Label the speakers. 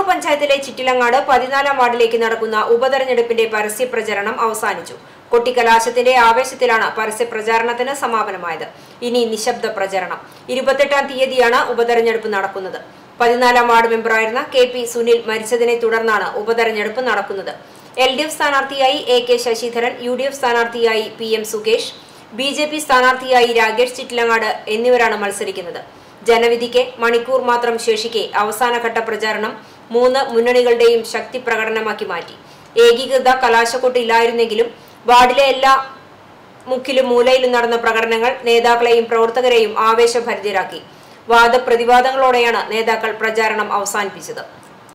Speaker 1: പഞ്ചായത്തിലെ ചിറ്റിലങ്ങാട് പതിനാലാം വാർഡിലേക്ക് നടക്കുന്ന ഉപതെരഞ്ഞെടുപ്പിന്റെ പരസ്യ പ്രചരണം അവസാനിച്ചു കൊട്ടിക്കലാശത്തിന്റെ ആവേശത്തിലാണ് പരസ്യ പ്രചാരണത്തിന് സമാപനമായത് ഇനി നിശബ്ദ പ്രചരണം ഇരുപത്തെട്ടാം തീയതിയാണ് ഉപതെരഞ്ഞെടുപ്പ് നടക്കുന്നത് പതിനാലാം വാർഡ് മെമ്പറായിരുന്ന കെ പി സുനിൽ മരിച്ചതിനെ തുടർന്നാണ് ഉപതെരഞ്ഞെടുപ്പ് നടക്കുന്നത് എൽ ഡി എഫ് സ്ഥാനാർത്ഥിയായി A K Sasidharan U D F സ്ഥാനാർത്ഥിയായി P M Sukesh B J P സ്ഥാനാർത്ഥിയായി രാകേഷ് ചിറ്റിലങ്ങാട് എന്നിവരാണ് മത്സരിക്കുന്നത് ജനവിധിക്ക് മണിക്കൂർ മാത്രം ശേഷിക്കെ അവസാനഘട്ട പ്രചാരണം മൂന്ന് മുന്നണികളുടെയും ശക്തി പ്രകടനമാക്കി മാറ്റി ഏകീകൃത കലാശക്കൊട്ടില്ലായിരുന്നെങ്കിലും വാർഡിലെ എല്ലാ മുക്കിലും മൂലയിലും നടന്ന പ്രകടനങ്ങൾ നേതാക്കളെയും പ്രവർത്തകരെയും ആവേശഭരിതരാക്കി വാദപ്രതിവാദങ്ങളോടെയാണ് നേതാക്കൾ പ്രചാരണം അവസാനിപ്പിച്ചത്